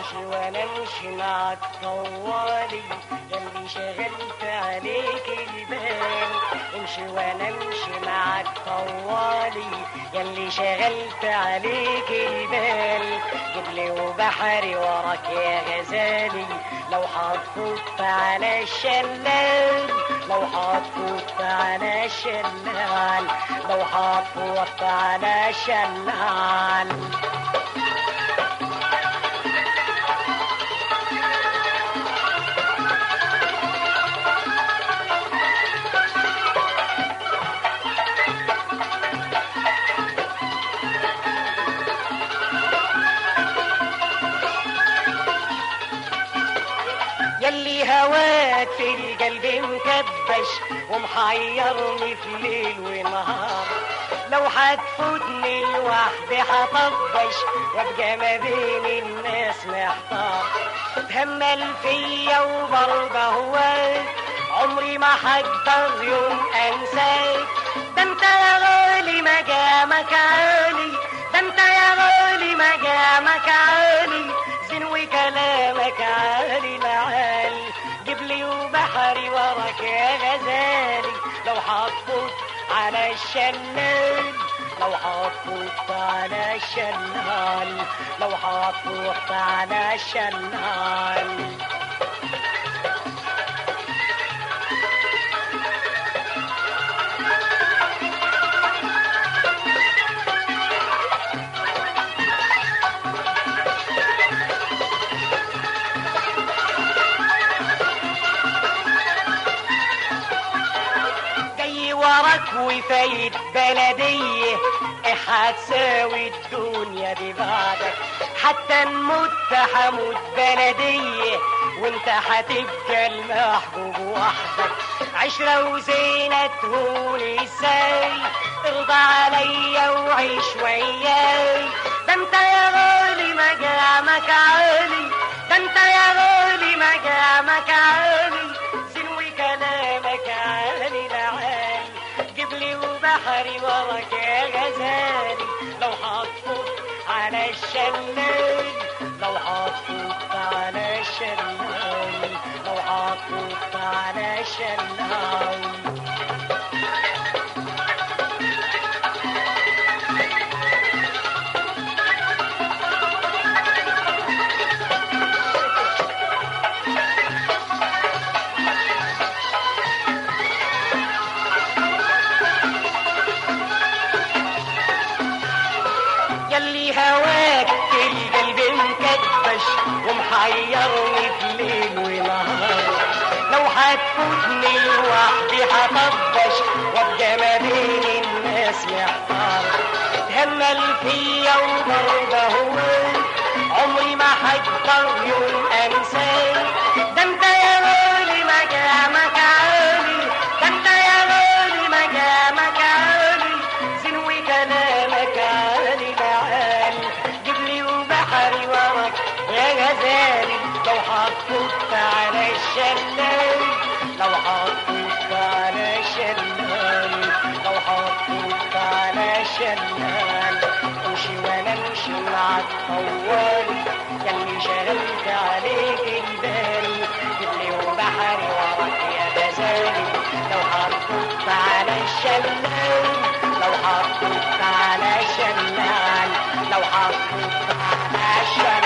امشي وانا امشي معك طوالي يلي شغلت عليك البال امشي وانا امشي معك طوالي يلي شغلت عليك البال جبلي وبحري وراك يا غزالي لو هتفوت على الشلال لو هتفوت على الشلال لو هتفوت على الشلال يلي هواك في القلب مكبش ومحيرني في ليل ونهار لو هتفوتني لوحدي هطبش وابقى ما بين الناس محتار تهمل فيا وبرضه هواك عمري ما هقدر يوم انساك ده انت يا غالي مقامك عالي ده انت يا غالي مقامك عالي زين وكلامك عالي العالي جبلي وبحري وراك يا غزالي لو هتفوت على الشلال لو هتفوت على الشلال لو هتفوت على الشلال جاي وراك وفايد بلدية إيه هتساوي الدنيا دي بعدك حتى نموت حموت بلدية وانت هتبقى المحبوب وحدك عشرة وزينة تهون ازاي ارضى عليا وعيش وياي ده انت يا غالي مقامك عالي ده انت يا غالي مقامك عالي زين وكلامك عالي العالي جبلي وبحري وراك يا غزالي لو هتفوت على الشلال لو هتفوت على الشلال لو هتفوت على الشلال يلي هواك القلب مكبش ومحيرني في ليل ونهار لو هتفوتني لوحدي هطبش وابقى ما بين الناس محتار تهمل فيا وبرضه هواك عمري ما هقدر يوم انساك ده انت يا غالي مقامك عالي ده انت يا غالي مقامك عالي زين وكلامك عالي العالي جبلي وبحري وراك يا غزالي لو هتفوت على الشلال لو هتفوت على الشلال لو هتفوت على الشلال امشي وانا امشي معاك طوالي يلي شغلت عليك البال جبلي وبحري وراك يا غزالي لو هتفوت على الشلال لو هتفوت على الشلال لو هتفوت على الشلال